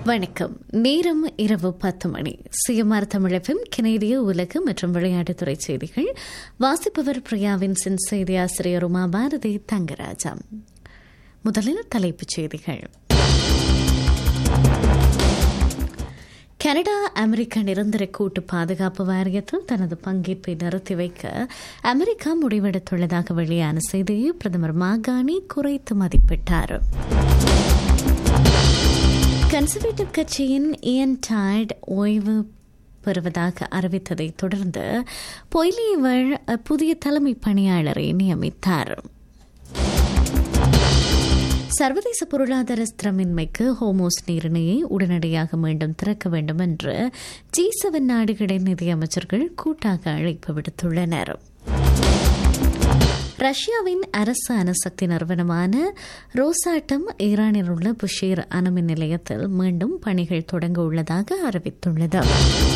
வணக்கம் நேரம் இரவு பத்து மணி சிஎம்ஆர் தமிழகம் கனேடிய உலக மற்றும் விளையாட்டுத்துறை செய்திகள் வாசிப்பவர் பிரியாவின் சின் செய்தி ஆசிரியர் உமா பாரதி தங்கராஜா முதலில் தலைப்புச் செய்திகள் கனடா அமெரிக்க நிரந்தர கூட்டு பாதுகாப்பு வாரியத்தில் தனது பங்கேற்பை நிறுத்தி வைக்க அமெரிக்கா முடிவெடுத்துள்ளதாக வெளியான செய்தியை பிரதமர் மாகாணி குறைத்து மதிப்பிட்டார் கன்சர்வேட்டிவ் கட்சியின் இயன் டாய்ட் ஓய்வு பெறுவதாக அறிவித்ததை தொடர்ந்து பொய்லியவள் புதிய தலைமை பணியாளரை நியமித்தார் சர்வதேச பொருளாதார ஸ்திரமின்மைக்கு ஹோமோஸ் நீரிணையை உடனடியாக மீண்டும் திறக்க வேண்டும் என்று ஜி செவன் நாடுகளின் நிதியமைச்சர்கள் கூட்டாக அழைப்பு விடுத்துள்ளனர் ரஷ்யாவின் அரசு அணுசக்தி நிறுவனமான ரோசாட்டம் ஈரானில் உள்ள புஷேர் அணுமின் நிலையத்தில் மீண்டும் பணிகள் தொடங்க உள்ளதாக அறிவித்துள்ளது